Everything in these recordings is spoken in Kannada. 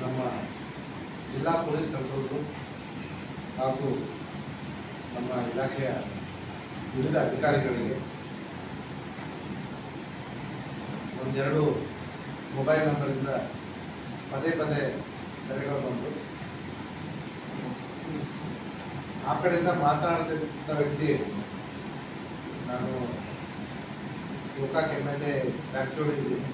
ನಮ್ಮ ಜಿಲ್ಲಾ ಪೊಲೀಸ್ ಕಂಟ್ರೋಲರು ಹಾಗೂ ನಮ್ಮ ಇಲಾಖೆಯ ವಿವಿಧ ಅಧಿಕಾರಿಗಳಿಗೆ ಒಂದೆರಡು ಮೊಬೈಲ್ ನಂಬರಿಂದ ಪದೇ ಪದೇ ಕರೆಗಳು ಬಂದು ಆ ಕಡೆಯಿಂದ ಮಾತನಾಡ್ತಿದ್ದ ವ್ಯಕ್ತಿ ನಾನು ಗೋಕಾಕ್ ಎಮ್ ಎಲ್ ಎ ಇದ್ದೀನಿ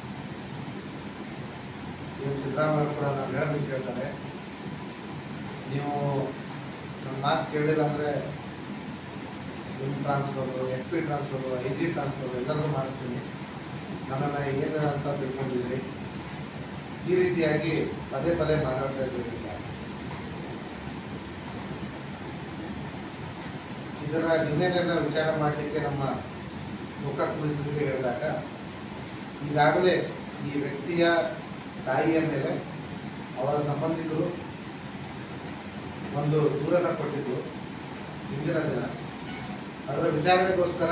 ಸಿ ಎಂ ಸಿದ್ದರಾಮಯ್ಯ ಕೂಡ ನಾನು ಹೇಳೋದನ್ನು ಕೇಳ್ತಾರೆ ನೀವು ನನ್ನ ಮಾತು ಕೇಳಿಲ್ಲ ಅಂದರೆ ನಿಮ್ಮ transfer S P transfer I G transfer ಎಲ್ಲರನ್ನೂ ಮಾಡಿಸ್ತೀನಿ ನನ್ನನ್ನು ಏನು ಅಂತ ತಿಳ್ಕೊಂಡಿದ್ದೀರಿ ಈ ರೀತಿಯಾಗಿ ಪದೇ ಪದೇ ಮಾತಾಡ್ತಾ ಇದ್ದರಿಂದ ಇದರ ಹಿನ್ನೆಲೆಯನ್ನು ವಿಚಾರ ಮಾಡಲಿಕ್ಕೆ ನಮ್ಮ ಗೋಕಾಕ್ ಪೊಲೀಸರಿಗೆ ಹೇಳಿದಾಗ ಈಗಾಗಲೇ ಈ ವ್ಯಕ್ತಿಯ ತಾಯಿಯ ಮೇಲೆ ಅವರ ಸಂಬಂಧಿಕರು ಒಂದು ದೂರನ್ನು ಕೊಟ್ಟಿದ್ದು ಹಿಂದಿನ ದಿನ ಅದರ ವಿಚಾರಣೆಗೋಸ್ಕರ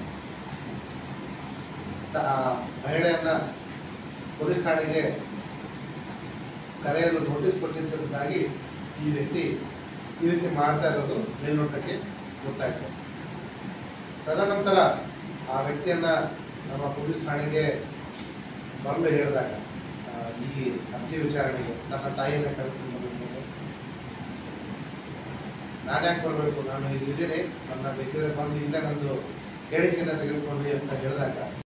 ತ- ಆ ಮಹಿಳೆಯನ್ನ ಪೊಲೀಸ್ ಠಾಣೆಗೆ ಕರೆಯಲು ನೋಟಿಸ್ ಕೊಟ್ಟಿದ್ದರಿಂದಾಗಿ ಈ ವ್ಯಕ್ತಿ ಈ ರೀತಿ ಮಾಡ್ತಾ ಇರೋದು ಮೇಲ್ನೋಟಕ್ಕೆ ಗೊತ್ತಾಯ್ತು ತದನಂತರ ಆ ವ್ಯಕ್ತಿಯನ್ನ ನಮ್ಮ ಪೊಲೀಸ್ ಠಾಣೆಗೆ ಬರಲು ಹೇಳಿದಾಗ ಆ, ಈ ಅರ್ಜಿ ವಿಚಾರಣೆಗೆ ನನ್ನ ತಾಯಿಯನ್ನ ಕರೆದುಕೊಂಡು ಬಂದಿದ್ದೇನೆ ನಾನು ಯಾಕೆ ಬರಬೇಕು ನಾನು ಇಲ್ಲಿದ್ದೀನಿ ನನ್ನ ಬೇಕಿದ್ರೆ ಬಂದು ಇಲ್ಲೇ ನಂದು ಹೇಳಿಕೆಯನ್ನು ತೆಗೆದುಕೊಂಡು ಅಂತ ಹೇಳಿದಾಗ